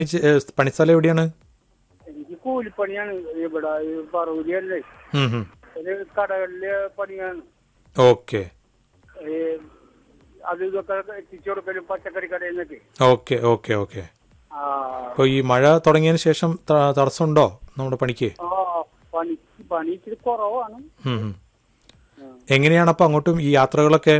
ചെ- ഏ, പണിസ്ഥലം എവിടെയാണ് എനിക്ക് കൂലിപ്പണിയാണ് ഇവിടെ ഈ പറവൂരിയല്ലേ ഉം, ഉം. ഒരു കടകളില് പണിയാണ് ഓക്കെ ഈ അത് ഇതൊക്കെ എത്തിച്ചു കൊടുക്കലും പച്ചക്കറി കടയിൽ നിന്നൊക്കെ ഓക്കെ ഓക്കെ ഓക്കെ ആ അപ്പോൾ ഈ മഴ തുടങ്ങിയതിന് ശേഷം ത- തടസ്സമുണ്ടോ നമ്മുടെ പണിക്ക് ആ പണി പണി ഇച്ചിരി കുറവാണ് ഉം, ഉം. എങ്ങനെയാണ് അപ്പോൾ അങ്ങോട്ടും ഈ യാത്രകളൊക്കെ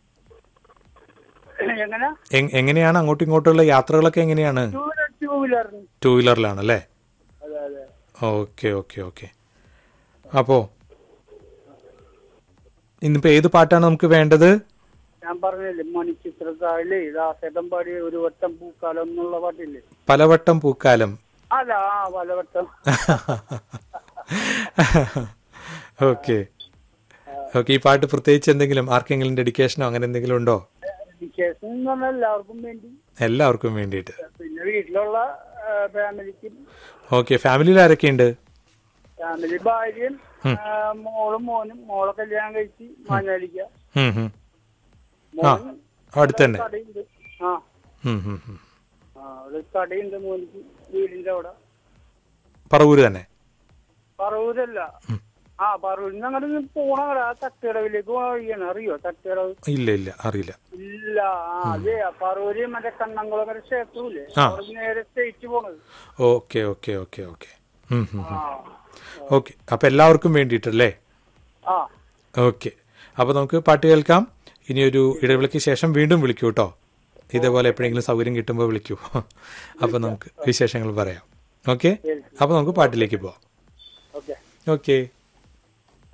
എങ്ങനെ എങ്- എങ്ങനെയാണ് അങ്ങോട്ടും ഇങ്ങോട്ടുള്ള യാത്രകളൊക്കെ എങ്ങനെയാണ് ടൂ വീലർ ടൂ വീലറിന് ടൂ വീലറിലാണല്ലേ അതെ അതെ ഓക്കെ ഓക്കെ ഓക്കെ അപ്പോൾ ഇന്നിപ്പോൾ ഏത് പാട്ടാണ് നമുക്ക് വേണ്ടത് ഞാൻ പറഞ്ഞില്ലേ മണിച്ചിത്രത്താഴിലെ ദാസേട്ടൻ പാടി ഒരു വട്ടം പൂക്കാലം എന്നുള്ള പാട്ടില്ലേ പലവട്ടം പൂക്കാലം അല്ല ആ പലവട്ടം ഓക്കെ ഓക്കെ ഈ പാട്ട് പ്രത്യേകിച്ച് എന്തെങ്കിലും ആർക്കെങ്കിലും ഡെഡിക്കേഷനോ അങ്ങനെ എന്തെങ്കിലും ഉണ്ടോ വിശേഷം എന്ന് പറഞ്ഞാൽ എല്ലാവർക്കും വേണ്ടി എല്ലാവർക്കും വേണ്ടിയിട്ട് പിന്നെ വീട്ടിലുള്ള ഫാമിലിക്കും ഓക്കെ ഫാമിലിയിൽ ആരൊക്കെയുണ്ട് ഫാമിലി ഭാര്യയും ആ, മോളും മോനും മോളെ കല്യാണം കഴിച്ച് മാഞ്ഞാലിക്ക ഉം, ഉം. ആ മോൻ അടുത്ത് തന്നെ കടയുണ്ട് ആ ഉം, ഉം, ഉം. ആ അവിടെ കടയുണ്ട് മോനിക്ക് വീടിന്റെ അവിടെ പറവൂര് തന്നെ പറവൂരല്ല ആ പറവൂരിൽ നിന്ന് അങ്ങോട്ട് പോണ കട ആ തട്ടുകടവിലേക്ക് പോണ വഴിയാണ് അറിയോ തട്ടുകടവ് ഇല്ല ഇല്ല അറിയില്ല ഇല്ല ആ അതെ പറവൂര് മറ്റേ കണ്ണംകുളങ്ങര ക്ഷേത്രമില്ലേ ആ. അവിടെ നേരെ സ്റ്റേറ്റ് പോണത് ഓക്കെ ഓക്കെ ഓക്കെ ഓക്കെ ഉം, ഉം, ഉം. ആ ഓക്കെ അപ്പം എല്ലാവർക്കും വേണ്ടിയിട്ടല്ലേ ആ ഓക്കെ അപ്പോൾ നമുക്ക് പാട്ട് കേൾക്കാം ഇനിയൊരു ഇടവേളയ്ക്ക് ശേഷം വീണ്ടും വിളിക്കൂ കേട്ടോ ഇതേപോലെ എപ്പോഴെങ്കിലും സൗകര്യം കിട്ടുമ്പോൾ വിളിക്കൂ അപ്പോൾ നമുക്ക് വിശേഷങ്ങൾ പറയാം ഓക്കെ അപ്പോൾ നമുക്ക് പാട്ടിലേക്ക് പോവാം ഓക്കെ ഓക്കെ